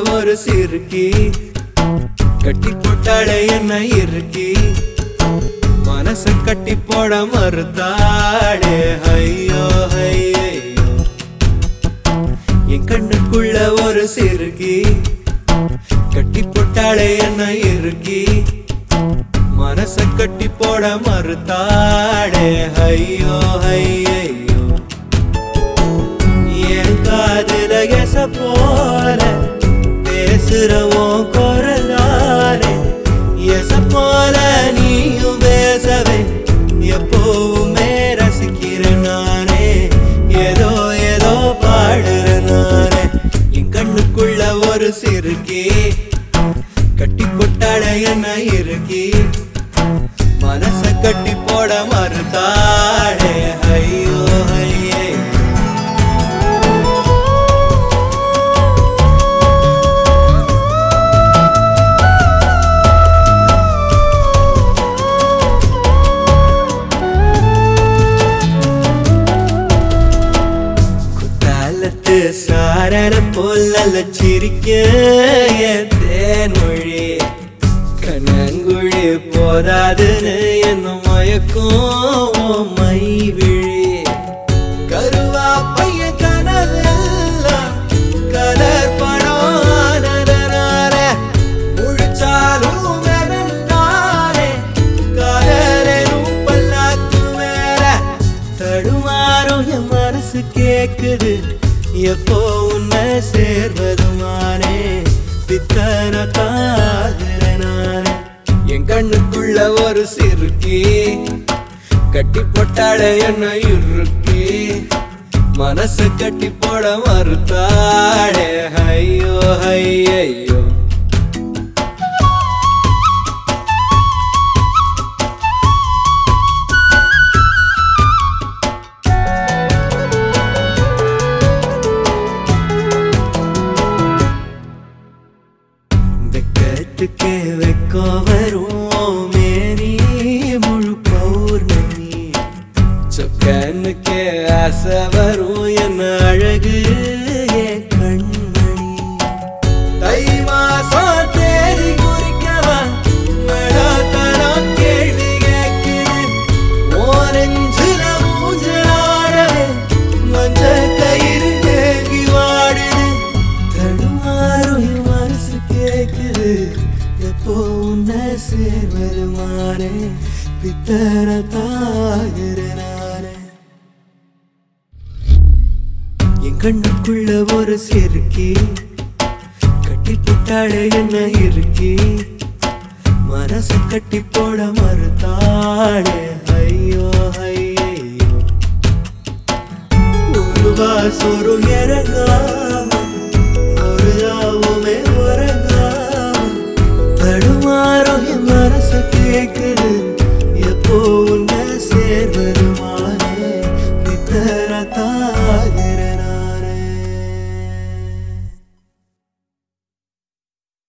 ஒரு சிறுக்கி கட்டி போட்டாளே என்ன இருக்கி மனச கட்டி போட மறுத்தாளே ஐயோ ஐயோ என் கண்ணுக்குள்ள ஒரு சிறுகி கட்டி போட்டாளே என்ன இருக்கி மனச கட்டி போட மறுத்தாளே ஐயோ ஐயோ என் காதுல எச போல பேசுறவோம் குரலாலே எச போல நீயும் பேசவே எப்போவுமே ரசிக்கிறேன் நானே ஏதோ ஏதோ பாடுறேன் நானே என் கண்ணுக்குள்ள ஒரு சிறுக்கி கட்டி கொட்டாட என்ன இருக்கி மனச கட்டி போட மறுத்தாடே ஐயோ ஐயே குத்தாலத்து சாரர போல சிரிக்க என் தேன்மொழி கண்ணங்குழி போதாதுன்னு என்ன மயக்கும் உன் மை விழி கருவா பைய கனவெல்லாம் கலர் படம் ஆனதனால முழிச்சாலும் வெறுந்தாலே காதலும் பல்லாக்கு மேல தடுமாறும் என் மனசு கேக்குது எப்போ உன்னை சேர்வதுமானே பித்தன காதுற நானே என் கண்ணுக்குள்ள ஒரு சிறுக்கி கட்டி போட்டாட என்ன இறுக்கி மனசு கட்டி போட மறுத்தாடே ஐயோ ஐயோ வெக்கத்துக்கே வெக்கோ வரும் மேனி முழு பௌர்ணமி சொக்கனுக்கே ஆசை வரும் என்ன அழகு என் கண்மணி தை மாசம் தேதி குறிக்கவா மழாத்தனம் கேள்வி கேக்குது ஓரஞ்சுல ஊஞ்சலாடவே மஞ்ச கயிறு தேங்கி வாடுது தடுமாறும் என் மனசு கேக்குது எப்போ உன்னை சேர்வது மாறே பித்தர தாகிற நானே என் கண்ணுக்குள்ள ஒரு செருக்கி கட்டி போட்டாளே என்ன இருக்கி மனச கட்டி போட மறுத்தாளே ஐயோ ஐயோ ஒரு வாசொரு இறங்காம ஒரு ராவுமே உறங்காம தடுமாறும் என் மனசு கேக்குது